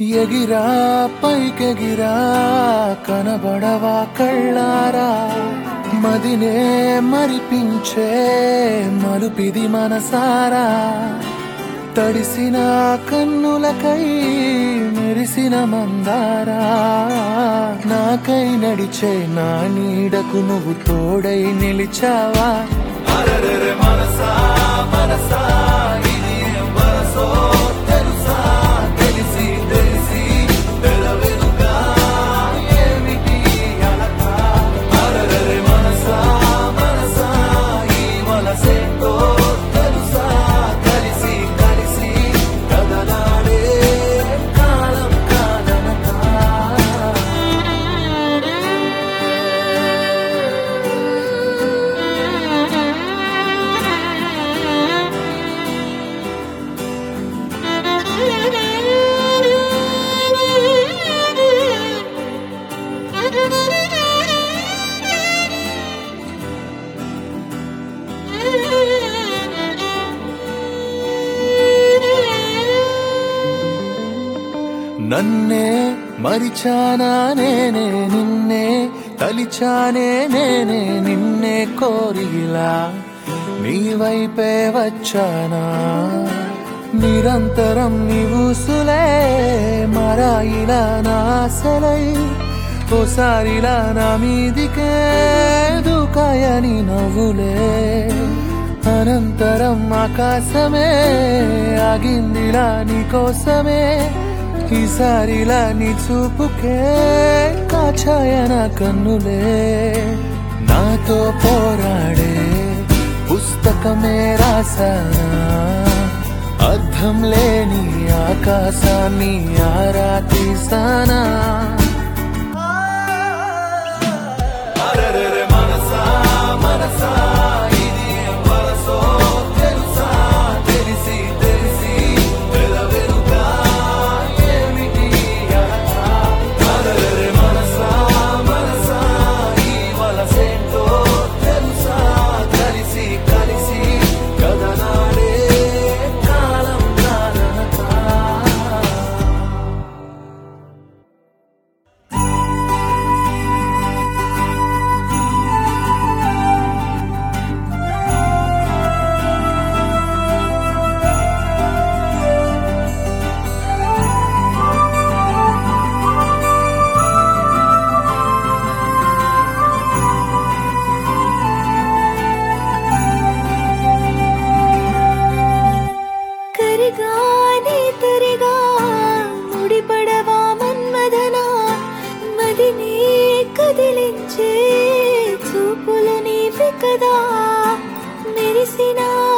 ఎగిరా పైకెగిరా కనబడవా కళ్ళారా మదినే మరిపించే మలుపిది మనసారా తడిసిన కన్నులకై మెరిసిన మందారా నాకై నడిచే నా నీడకు నువ్వు తోడై నిలిచావా అరెరెరె మనసా మనసా ఇది ఏం వరసో తెలుసా తెలిసి తెలిసి తెలవెనుగా ఏమిటి అలక అరెరెరె మనసా మనసా ఈ మనసేంటో తెలుసా కలిసి కలిసి కదలాడే కాలం కాదనక నన్నే మరిచానా నేనే నిన్నే తలిచానే నేనే నిన్నే కోరిలా నీ వైపే వచ్చానా నిరంతరం నీవుసులే మరాయిలా నాసలై ఓసారిలా నా మీదికే దూకాయని నవ్వులే అనంతరం ఆకాశమే ఆగిందిలా నీ కోసమే ఈసారిలా నీ చూపుకే కాచాయన కన్నులే నాతో పోరాడే పుస్తకమే రాసానా అర్థం లేని ఆకాశాన్ని ఆరా తీసానా అరెరెరె మనసా మనసా ఇది ఏం వరసో తెలుసా తెలిసి తెలిసి వెలవెనుగా ఏమిటి అలక అరెరెరె మనసా మనసా ఈ వలసేంటో తెలుసా కలిసి కలిసి కదలాడే కాలం కాదనక కరిగానే తరిగా ముడిపడవా మన్మదనా మదినే కదిలించే చూపులు నీవి కదా మెరిసిన